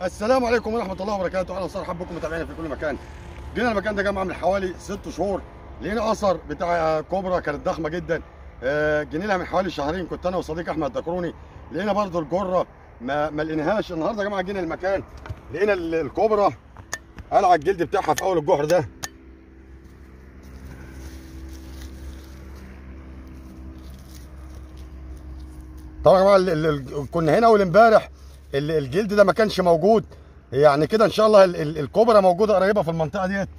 السلام عليكم ورحمه الله وبركاته اهلا وسهلا بكم متابعينا في كل مكان جينا المكان ده جماعه من حوالي ست شهور لقينا اثر بتاع كوبرا كانت ضخمه جدا آه، جينا لها من حوالي شهرين كنت انا وصديق احمد دكروني لقينا برضو الجره ما ما لقيناهاش النهارده يا جماعه جينا المكان لقينا ال- الكوبرا قلع الجلد بتاعها في اول الجحر ده طبعا يا جماعه ال- ال- كنا هنا اول امبارح ال- الجلد ده ما كانش موجود يعني كده ان شاء الله ال- ال- الكوبرا موجوده قريبه في المنطقه ديت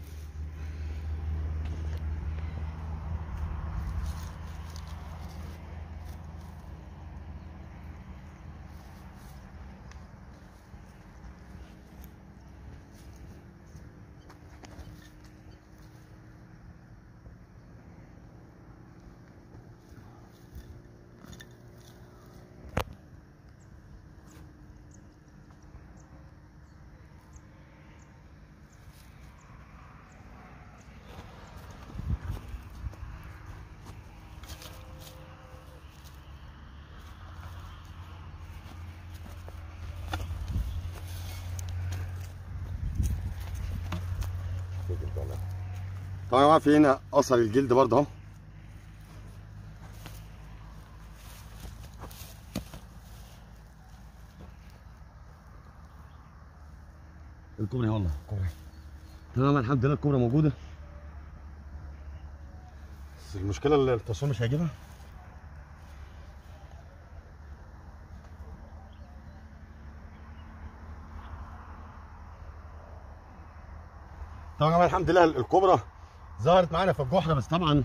طبعا يا جماعه في هنا اثر الجلد برضه اهو الكوبرا اهي والله الكوبرا تمام الحمد لله الكوبرا موجوده بس المشكله اللي التصوير مش هيجيبها طبعا يا جماعه الحمد لله الكوبرا ظهرت معانا في الجحر بس طبعا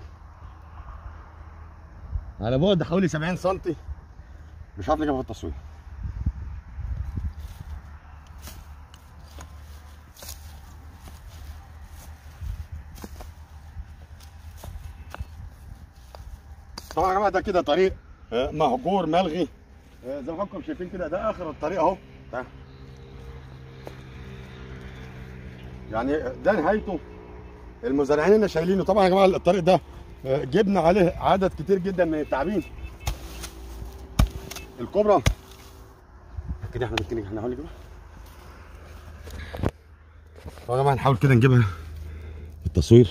على بعد حوالي 70 سم مش عارف نجيبها في التصوير طبعا يا جماعه ده كده طريق آه، مهجور ملغي آه، زي ما حضراتكم شايفين كده ده اخر الطريق اهو ده. يعني ده نهايته المزارعين اللي شايلينه طبعا يا جماعه الطريق ده آه، جبنا عليه عدد كتير جدا من التعابين الكبرى كده احنا ممكن احنا نحاول نجيبها طبعا يا جماعه نحاول كده نجيبها التصوير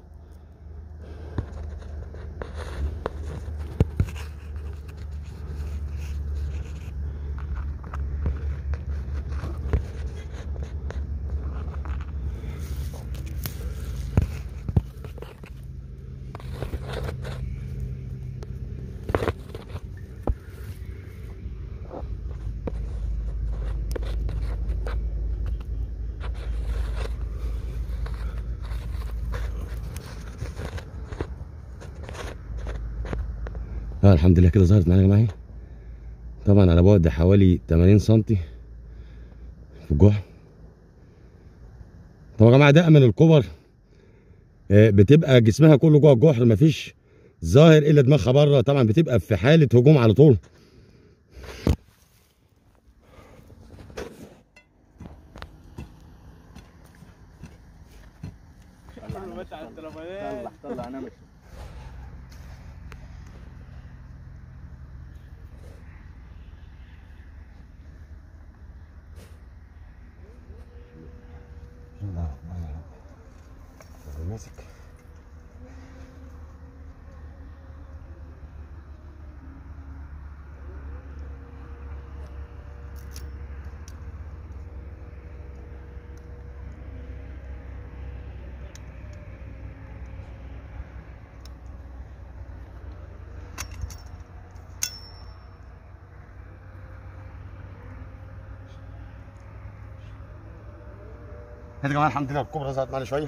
اه الحمد لله كده ظهرت معانا يا جماعه اهي. طبعا على بعد حوالي 80 سم في الجحر طبعا يا جماعه دائما الكبر آه، بتبقى جسمها كله جوه الجحر مفيش ظاهر الا دماغها بره طبعا بتبقى في حاله هجوم على طول طلع طلع انا مش ماسك يا جماعه الحمد لله الكبرى ظهرت معانا شويه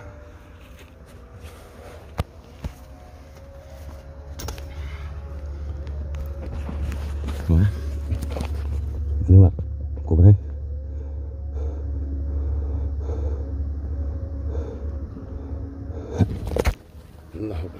اهو دي بقى الكبرى اهي الله اكبر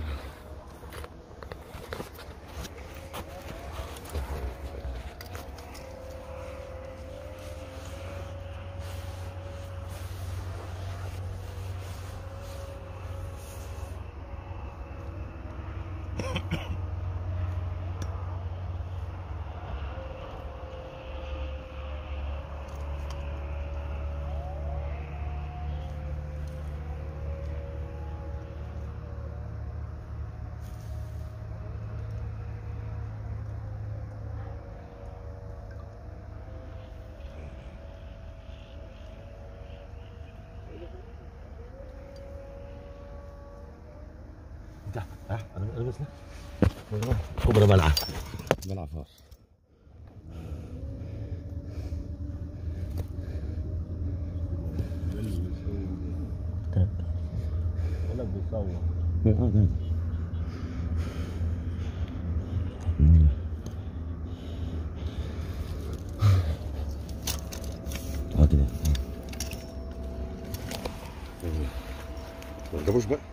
اه انا انا بس كبرى بلعه بلعه فار ولا بيصور اه ده اه كده ما تجيبوش بقى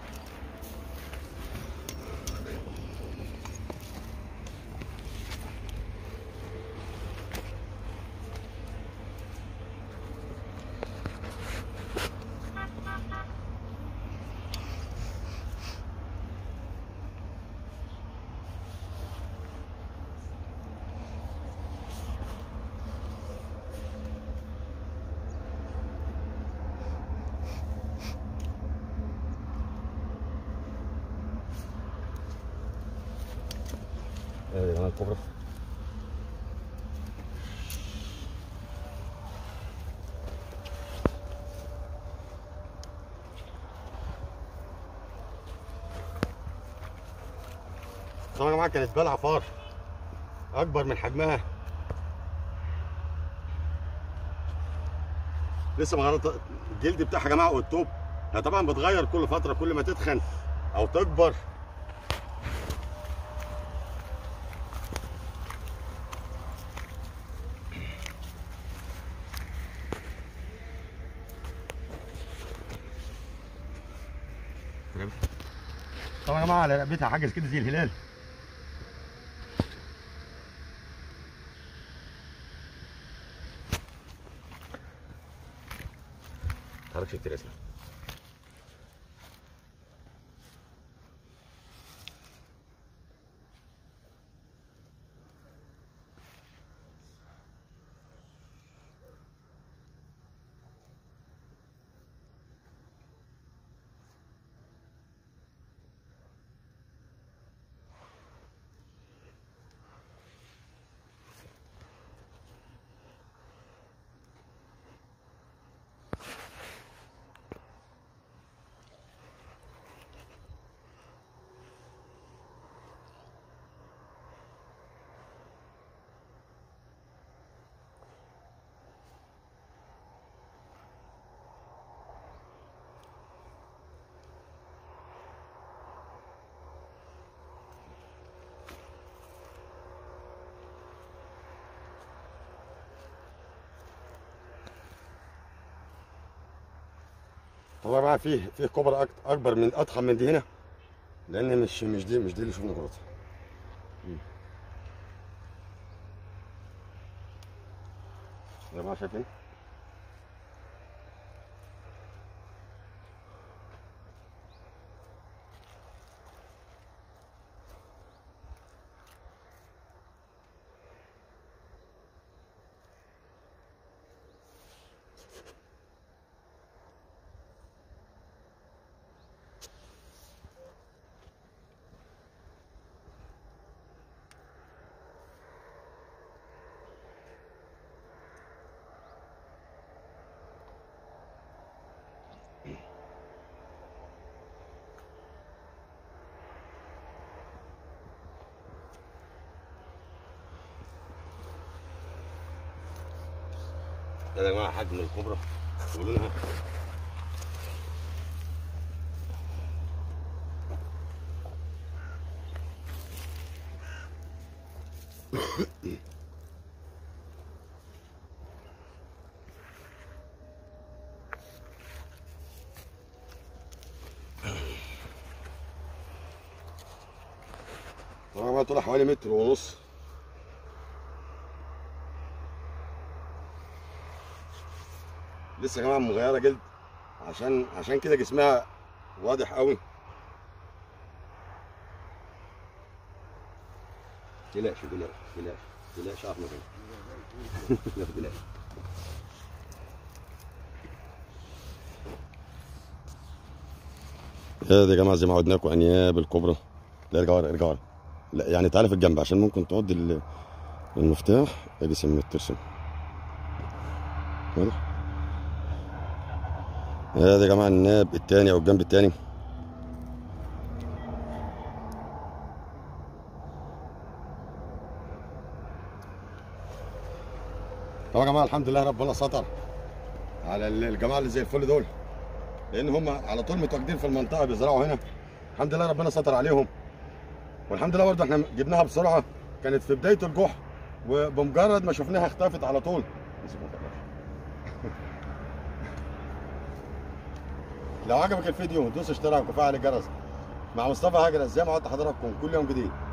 اه يا جماعه الكبرى طبعا يا جماعه كانت بلعه فار اكبر من حجمها لسه ما غيرت الجلد بتاعها يا جماعه والتوب هي طبعا بتغير كل فتره كل ما تتخن او تكبر طبعا يا جماعه على رقبتها حاجز كده زي الهلال تعرفش كتير اسمع طبعا يا جماعه فيه فيه كبرى أك- اكبر من اضخم من دي هنا لان مش مش دي مش دي اللي شفنا كبرتها يا جماعه شايفين ده يا جماعه حجم الكبرى ولونها طبعا يا جماعه طولها حوالي متر ونص لسه يا جماعه مغيره جلد عشان عشان كده جسمها واضح قوي تلاش تلاش تلاش تلاش احمد لا تلاش هذا يا جماعه زي ما عودناكم انياب الكبرى لا ارجع ورا ارجع ورا لا يعني تعالى في الجنب عشان ممكن تعد ال- المفتاح ادي سم ترسم واضح هذا يا جماعه الناب التاني او الجنب التاني والحمد لله ربنا ستر على ال- الجماعه اللي زي الفل دول لان هم على طول متواجدين في المنطقه بيزرعوا هنا الحمد لله ربنا ستر عليهم والحمد لله برضه احنا جبناها بسرعه كانت في بدايه الجح وبمجرد ما شفناها اختفت على طول لو عجبك الفيديو دوس اشتراك وفعل الجرس مع مصطفى هاجر ازاي ما عدت حضراتكم كل يوم جديد